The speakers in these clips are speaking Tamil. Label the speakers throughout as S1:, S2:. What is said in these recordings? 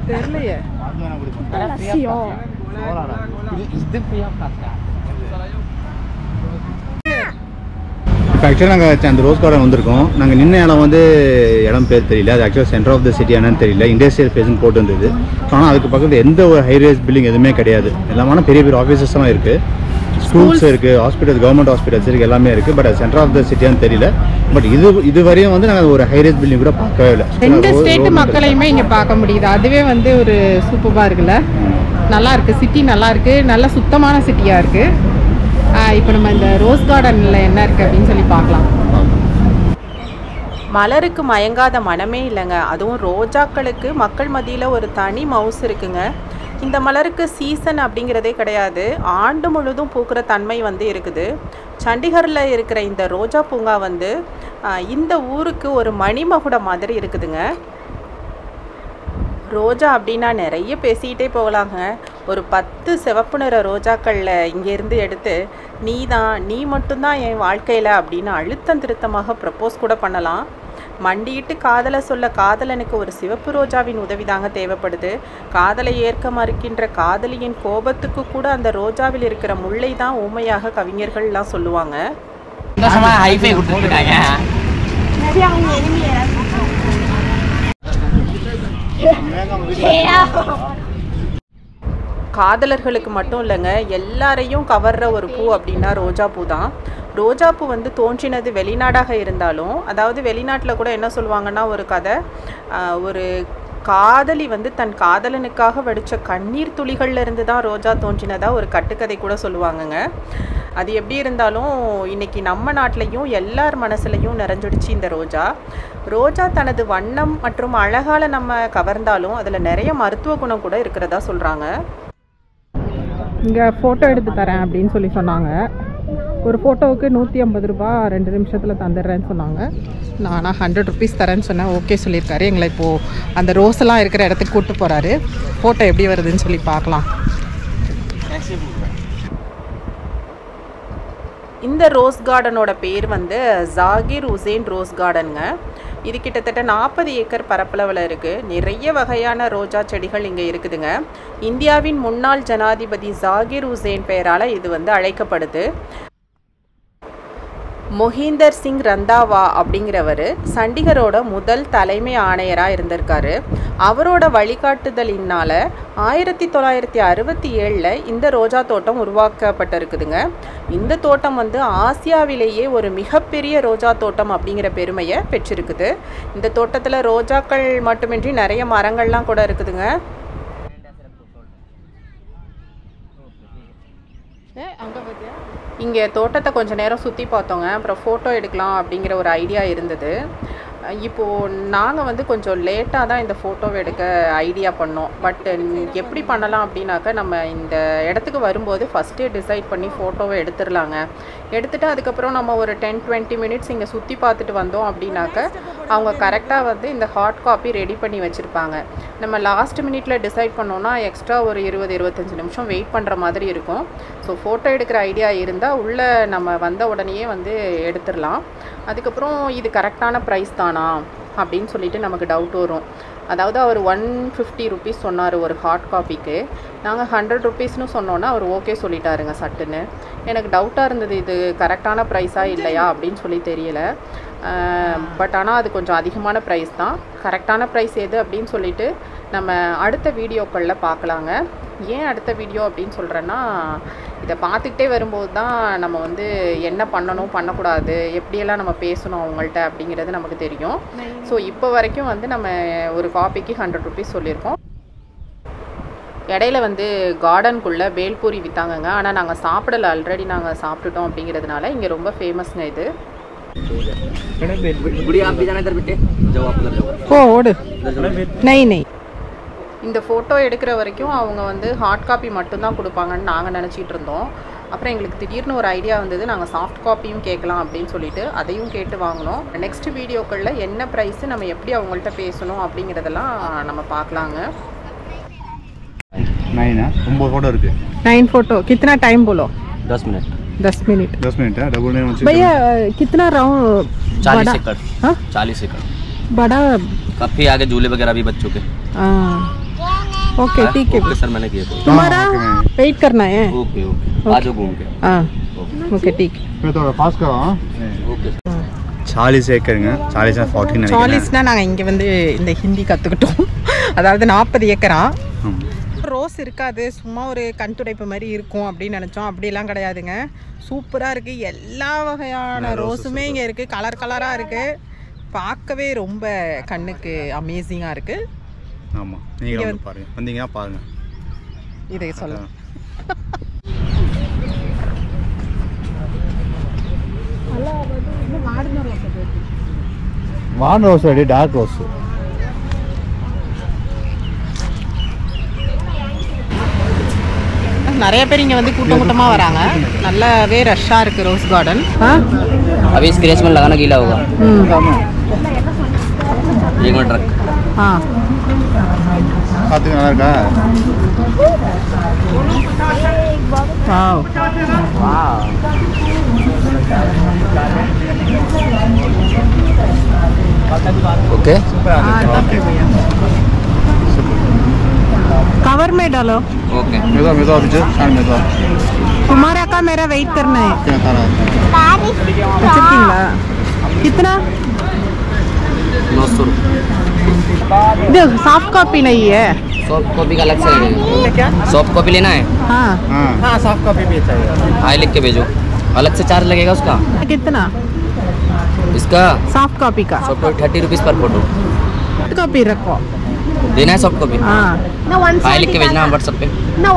S1: தெரியலையே
S2: இது ஃப்ரீயாக காசா
S3: இப்போ ஆக்சுவலாக நாங்கள் அந்த ரோஸ் கார்டன் வந்திருக்கோம் நாங்கள் நின்ன இடம் வந்து இடம் பேர் தெரியல அது ஆக்சுவலாக சென்டர் ஆஃப் த சிட்டி என்னன்னு தெரியல இண்டஸ்ட்ரியல் ஃபேஸ்னு போட்டு இருந்தது ஆனால் அதுக்கு பக்கத்தில் எந்த ஒரு ஹைரேஸ் பில்டிங் எதுவுமே கிடையாது எல்லாமான பெரிய பெரிய ஆஃபீஸஸ் தான் இருக்குது ஸ்கூல்ஸ் இருக்குது ஹாஸ்பிட்டல்ஸ் கவர்மெண்ட் ஹாஸ்பிட்டல்ஸ் இருக்குது எல்லாமே இருக்குது பட் அது சென்டர் ஆஃப் த சிட்டியான்னு தெரியல பட் இது இது வரையும் வந்து நாங்கள் ஒரு ஹைரேஸ் பில்டிங் கூட பார்க்கவே இல்லை
S1: ரெண்டு
S3: Road-
S1: ஸ்டேட்
S3: road
S1: மக்களையுமே இங்க பார்க்க முடியுது அதுவே வந்து ஒரு சூப்பராக இருக்குல்ல நல்லா இருக்கு சிட்டி நல்லா இருக்கு நல்ல சுத்தமான சிட்டியா இருக்கு இப்போ நம்ம இந்த ரோஸ் கார்டன்ல என்ன இருக்கு அப்படின்னு சொல்லி பார்க்கலாம்
S4: மலருக்கு மயங்காத மனமே இல்லைங்க அதுவும் ரோஜாக்களுக்கு மக்கள் மத்தியில் ஒரு தனி மவுஸ் இருக்குங்க இந்த மலருக்கு சீசன் அப்படிங்கிறதே கிடையாது ஆண்டு முழுதும் பூக்கிற தன்மை வந்து இருக்குது சண்டிகரில் இருக்கிற இந்த ரோஜா பூங்கா வந்து ஆஹ், இந்த ஊருக்கு ஒரு மணிமகுடம் மாதிரி இருக்குதுங்க ரோஜா அப்படின்னா நிறைய பேசிக்கிட்டே போகலாங்க ஒரு பத்து சிவப்பு நிற ரோஜாக்களில் இங்கேருந்து எடுத்து நீ தான் நீ மட்டும்தான் என் வாழ்க்கையில் அப்படின்னு அழுத்தம் திருத்தமாக ப்ரப்போஸ் கூட பண்ணலாம் மண்டியிட்டு காதலை சொல்ல காதலனுக்கு ஒரு சிவப்பு ரோஜாவின் உதவி தாங்க தேவைப்படுது காதலை ஏற்க மறுக்கின்ற காதலியின் கோபத்துக்கு கூட அந்த ரோஜாவில் இருக்கிற முல்லை தான் ஊமையாக கவிஞர்கள்லாம் சொல்லுவாங்க
S2: சந்தோஷமா ஹைஃபை கொடுத்துருக்காங்க
S4: காதலர்களுக்கு மட்டும் இல்லைங்க எல்லாரையும் கவர்ற ஒரு பூ அப்படின்னா ரோஜா பூ தான் ரோஜா பூ வந்து தோன்றினது வெளிநாடாக இருந்தாலும் அதாவது வெளிநாட்டில் கூட என்ன சொல்லுவாங்கன்னா ஒரு கதை ஆஹ், ஒரு காதலி வந்து தன் காதலனுக்காக வடித்த கண்ணீர் துளிகள்ல இருந்து தான் ரோஜா தோன்றினதா ஒரு கட்டுக்கதை கூட சொல்லுவாங்கங்க அது எப்படி இருந்தாலும் இன்னைக்கு நம்ம நாட்டிலையும் எல்லார் மனசுலையும் நிறைஞ்சிடுச்சு இந்த ரோஜா ரோஜா தனது வண்ணம் மற்றும் அழகால நம்ம கவர்ந்தாலும் அதில் நிறைய மருத்துவ குணம் கூட இருக்கிறதா சொல்கிறாங்க
S1: இங்கே ஃபோட்டோ எடுத்து தரேன் அப்படின்னு சொல்லி சொன்னாங்க ஒரு ஃபோட்டோவுக்கு நூற்றி ஐம்பது ரூபா ரெண்டு நிமிஷத்தில் தந்துடுறேன்னு சொன்னாங்க நான் ஆனால் ஹண்ட்ரட் ருபீஸ் தரேன்னு சொன்னேன் ஓகே சொல்லியிருக்காரு எங்களை இப்போது அந்த ரோஸ் எல்லாம் இருக்கிற இடத்துக்கு கூப்பிட்டு போகிறாரு ஃபோட்டோ எப்படி வருதுன்னு சொல்லி பார்க்கலாம்
S4: இந்த ரோஸ் கார்டனோட பேர் வந்து ஜாகிர் உசேன் ரோஸ் கார்டனுங்க இது கிட்டத்தட்ட நாற்பது ஏக்கர் பரப்பளவில் இருக்குது நிறைய வகையான ரோஜா செடிகள் இங்கே இருக்குதுங்க இந்தியாவின் முன்னாள் ஜனாதிபதி ஜாகிர் உசேன் பெயரால் இது வந்து அழைக்கப்படுது மொஹீந்தர் சிங் ரந்தாவா அப்படிங்கிறவர் சண்டிகரோட முதல் தலைமை ஆணையராக இருந்திருக்காரு அவரோட வழிகாட்டுதலினால் ஆயிரத்தி தொள்ளாயிரத்தி அறுபத்தி ஏழில் இந்த ரோஜா தோட்டம் உருவாக்கப்பட்டிருக்குதுங்க இந்த தோட்டம் வந்து ஆசியாவிலேயே ஒரு மிகப்பெரிய ரோஜா தோட்டம் அப்படிங்கிற பெருமையை பெற்றிருக்குது இந்த தோட்டத்தில் ரோஜாக்கள் மட்டுமின்றி நிறைய மரங்கள்லாம் கூட இருக்குதுங்க இங்கே தோட்டத்தை கொஞ்ச நேரம் சுற்றி பார்த்தோங்க அப்புறம் ஃபோட்டோ எடுக்கலாம் அப்படிங்கிற ஒரு ஐடியா இருந்தது அஹ் இப்போது நாங்கள் வந்து கொஞ்சம் லேட்டாக தான் இந்த ஃபோட்டோவை எடுக்க ஐடியா பண்ணோம் பட் எப்படி பண்ணலாம் அப்படின்னாக்கா நம்ம இந்த இடத்துக்கு வரும்போது ஃபஸ்ட்டே டிசைட் பண்ணி ஃபோட்டோவை எடுத்துடலாங்க எடுத்துட்டு அதுக்கப்புறம் நம்ம ஒரு டென் டுவெண்ட்டி மினிட்ஸ் இங்கே சுற்றி பார்த்துட்டு வந்தோம் அப்படின்னாக்க அவங்க கரெக்டாக வந்து இந்த ஹார்ட் காப்பி ரெடி பண்ணி வச்சுருப்பாங்க நம்ம லாஸ்ட் மினிட்ல டிசைட் பண்ணோன்னா எக்ஸ்ட்ரா ஒரு இருபது இருபத்தஞ்சி நிமிஷம் வெயிட் பண்ணுற மாதிரி இருக்கும் ஸோ ஃபோட்டோ எடுக்கிற ஐடியா இருந்தால் உள்ளே நம்ம வந்த உடனேயே வந்து எடுத்துடலாம் அதுக்கப்புறம் இது கரெக்டான ப்ரைஸ் தானா அப்படின்னு சொல்லிட்டு நமக்கு டவுட் வரும் அதாவது அவர் ஒன் ஃபிஃப்டி ருபீஸ் சொன்னார் ஒரு ஹார்ட் காப்பிக்கு நாங்கள் ஹண்ட்ரட் ருபீஸ்னு சொன்னோன்னா அவர் ஓகே சொல்லிட்டாருங்க சட்டுன்னு எனக்கு டவுட்டாக இருந்தது இது கரெக்டான ப்ரைஸா இல்லையா அப்படின்னு சொல்லி தெரியல பட் ஆனால் அது கொஞ்சம் அதிகமான ப்ரைஸ் தான் கரெக்டான ப்ரைஸ் எது அப்படின்னு சொல்லிட்டு நம்ம அடுத்த வீடியோக்களில் பார்க்கலாங்க ஏன் அடுத்த வீடியோ அப்படின்னு சொல்கிறேன்னா இதை பார்த்துக்கிட்டே வரும்போது தான் நம்ம வந்து என்ன பண்ணணும் பண்ணக்கூடாது எப்படியெல்லாம் நம்ம பேசணும் அவங்கள்ட்ட அப்படிங்கிறது நமக்கு தெரியும் ஸோ இப்போ வரைக்கும் வந்து நம்ம ஒரு காப்பிக்கு ஹண்ட்ரட் ருபீஸ் சொல்லியிருக்கோம் இடையில வந்து கார்டனுக்குள்ளே பேல்பூரி விற்றாங்கங்க ஆனால் நாங்கள் சாப்பிடல ஆல்ரெடி நாங்கள் சாப்பிட்டுட்டோம் அப்படிங்கிறதுனால இங்கே ரொம்ப ஃபேமஸ்ங்க இது
S2: गुड़िया आप भी जाना इधर बेटे जाओ आप उधर जाओ
S1: ஓ ஓடு நெய் நெய்
S4: இந்த ஃபோட்டோ எடுக்கிற வரைக்கும் அவங்க வந்து ஹார்ட் காப்பி மட்டும்தான் கொடுப்பாங்கன்னு நாங்கள் நினச்சிட்டு இருந்தோம் அப்புறம் எங்களுக்கு திடீர்னு ஒரு ஐடியா வந்தது நாங்கள் சாஃப்ட் காப்பியும் கேட்கலாம் அப்படின்னு சொல்லிட்டு அதையும் கேட்டு வாங்கினோம் நெக்ஸ்ட் வீடியோக்களில் என்ன ப்ரைஸு நம்ம எப்படி அவங்கள்ட்ட பேசணும் அப்படிங்கிறதெல்லாம் நம்ம பார்க்கலாங்க
S3: நைனா ஒம்பது ஃபோட்டோ இருக்குது
S1: नाइन फोटो कितना टाइम बोलो
S2: दस मिनट
S1: दस मिनट
S3: दस मिनट है डबल नाइन वन
S1: भैया कितना राउंड
S2: चालीस
S1: बड़ा
S2: एकड़
S1: हाँ
S2: चालीस एकड़
S1: बड़ा
S2: काफ़ी आगे झूले वगैरह भी बच्चों के
S1: हाँ ओके ठीक है
S2: ओके सर मैंने किया था
S1: तुम्हारा
S3: हाँ, ओके, मैम।
S1: वेट करना है
S2: ओके ओके आ जाओ घूम के
S1: हाँ ओके ठीक
S3: मैं थोड़ा फास्ट करो
S2: ओके सर
S3: சாலிஸ் ஏக்கருங்க சாலிஸ் ஃபார்ட்டின் நினைக்கிறேன்
S1: சாலிஸ்னா நாங்கள் இங்கே வந்து இந்த ஹிந்தி கற்றுக்கிட்டோம் அதாவது நாற்பது ஏக்கரா
S3: ஆமா.
S1: ரோஸ் இருக்காது சும்மா ஒரு கண் துடைப்பு மாதிரி இருக்கும் அப்படின்னு நினச்சோம் அப்படிலாம் கிடையாதுங்க சூப்பராக இருக்குது எல்லா வகையான ரோஸுமே இங்கே இருக்குது கலர் கலராக இருக்குது பார்க்கவே ரொம்ப கண்ணுக்கு அமேசிங்காக இருக்குது
S3: ஆமாம் நீங்கள் வந்து பாருங்க வந்தீங்கன்னா பாருங்க
S1: இதை சொல்ல
S3: வான் ரோஸ் அடி டார்க் ரோஸ்
S1: நிறைய பேர் இங்கே வந்து கூட்டம் கூட்டமாக வராங்க நல்லாவே ரஷ்ஷாக இருக்குது ரோஸ் கார்டன் ஆ
S2: अभी इस क्रेस में लगाना गीला होगा
S1: ம்
S2: एक मिनट रख
S1: ஆ
S3: பார்த்துக்க நல்லா இருக்கா
S1: வாவ்
S2: ओके
S1: कवर में डालो
S2: ओके
S3: மெதுவா மெதுவா பிச்சு சான் மெதுவா
S1: तुम्हारा का मेरा वेट करना है
S3: ஓகே தரேன்
S1: வச்சிருக்கீங்களா कितना
S2: नौ सौ
S1: இது சாஃப்ட் காப்பி नहीं है
S2: सॉफ्ट कॉपी का अलग से लगेगा सॉफ्ट कॉपी लेना है
S1: हाँ
S3: ஆ
S2: हाँ सॉफ्ट कॉपी भी चाहिए हाई लिख के भेजो अलग से चार्ज लगेगा उसका
S1: कितना
S2: इसका
S1: सॉफ्ट कॉपी का
S2: सॉफ्ट कॉपी थर्टी रुपीज़ पर फोटो
S1: सॉफ्ट कॉपी रखो
S2: देना है सॉफ्ट कॉपी
S1: हाँ
S2: हाई लिख के भेजना व्हाट्सएप पे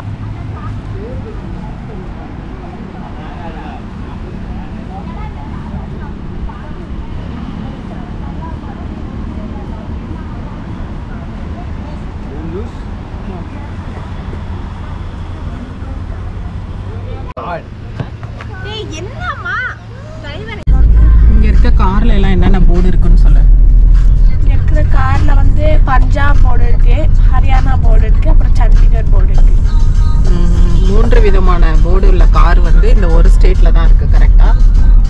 S1: இங்க இருக்க கார்ல எல்லாம் என்னென்ன போர்டு இருக்குன்னு சொல்லு
S5: இங்க இருக்கிற கார்ல வந்து பஞ்சாப் போர்டு இருக்கு ஹரியானா போர்டு இருக்கு அப்புறம் சண்டிகர் போர்டு இருக்கு
S1: ம், மூன்று விதமான போர்டு உள்ள கார் வந்து இந்த ஒரு ஸ்டேட்ல தான் இருக்கு கரெக்டா